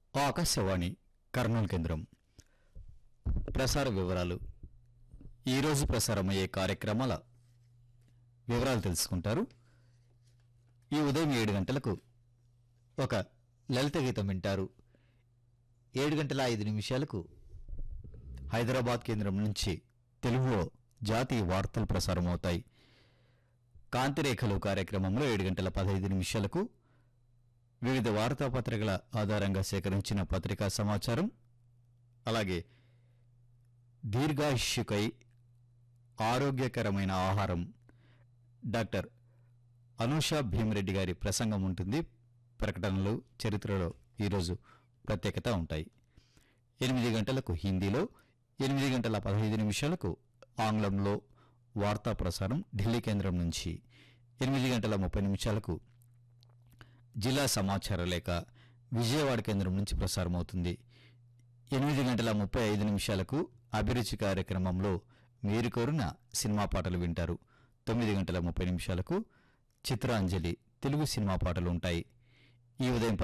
ఆకాశవాణి కర్నూలు కేంద్రం ప్రసార వివరాలు ఈరోజు ప్రసారమయ్యే కార్యక్రమాల వివరాలు తెలుసుకుంటారు ఈ ఉదయం ఏడు గంటలకు ఒక లలిత గీతం వింటారు ఏడు గంటల ఐదు నిమిషాలకు హైదరాబాద్ కేంద్రం నుంచి తెలుగులో జాతీయ వార్తలు ప్రసారమవుతాయి కాంతిరేఖలు కార్యక్రమంలో ఏడు గంటల పదహైదు నిమిషాలకు వివిధ వార్తాపత్రికల ఆధారంగా సేకరించిన పత్రికా సమాచారం అలాగే దీర్ఘాయుష్యుకై ఆరోగ్యకరమైన ఆహారం డాక్టర్ అనూష భీమరెడ్డి గారి ప్రసంగం ఉంటుంది ప్రకటనలు చరిత్రలో ఈరోజు ప్రత్యేకత ఉంటాయి ఎనిమిది గంటలకు హిందీలో ఎనిమిది గంటల పదహైదు నిమిషాలకు ఆంగ్లంలో వార్తా ప్రసారం ఢిల్లీ కేంద్రం నుంచి ఎనిమిది గంటల ముప్పై నిమిషాలకు జిల్లా సమాచార లేఖ విజయవాడ కేంద్రం నుంచి ప్రసారమవుతుంది ఎనిమిది గంటల ముప్పై ఐదు నిమిషాలకు అభిరుచి కార్యక్రమంలో మీరు కోరిన సినిమా పాటలు వింటారు తొమ్మిది గంటల ముప్పై నిమిషాలకు చిత్రాంజలి తెలుగు సినిమా పాటలు ఉంటాయి ఈ ఉదయం